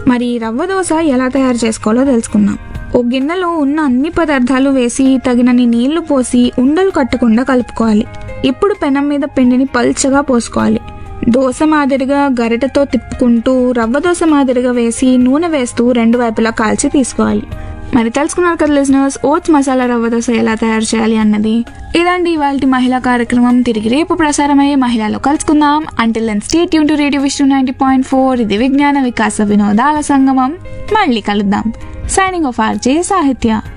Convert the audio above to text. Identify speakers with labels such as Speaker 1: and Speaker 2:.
Speaker 1: మరి రవ్వ దోశ ఎలా తయారు చేసుకోవాలో తెలుసుకుందాం ఓ గిన్నెలో ఉన్న అన్ని పదార్థాలు వేసి తగినన్ని నీళ్లు పోసి ఉండలు కట్టకుండా కలుపుకోవాలి ఇప్పుడు పెనం మీద పిండిని పల్చగా పోసుకోవాలి దోశ మాదిరిగా గరిటెతో తిప్పుకుంటూ రవ్వ దోశ మాదిరిగా వేసి నూనె వేస్తూ రెండు వైపులా కాల్చి తీసుకోవాలి మరి తెలుసుకున్నారు కదా లిజనర్స్ ఓట్స్ మసాలా రవ్వ దోశ ఎలా తయారు చేయాలి అన్నది ఇదండి ఇవాళ మహిళా కార్యక్రమం తిరిగి రేపు ప్రసారమయ్యే మహిళలో కలుసుకుందాం అంటిల్ దెన్ స్టేట్ యూన్ to radio Vishnu ninety point four ఇది విజ్ఞాన వికాస వినోదాల సంగమం మళ్ళీ కలుద్దాం సైనింగ్ ఆఫ్ ఆర్జే సాహిత్య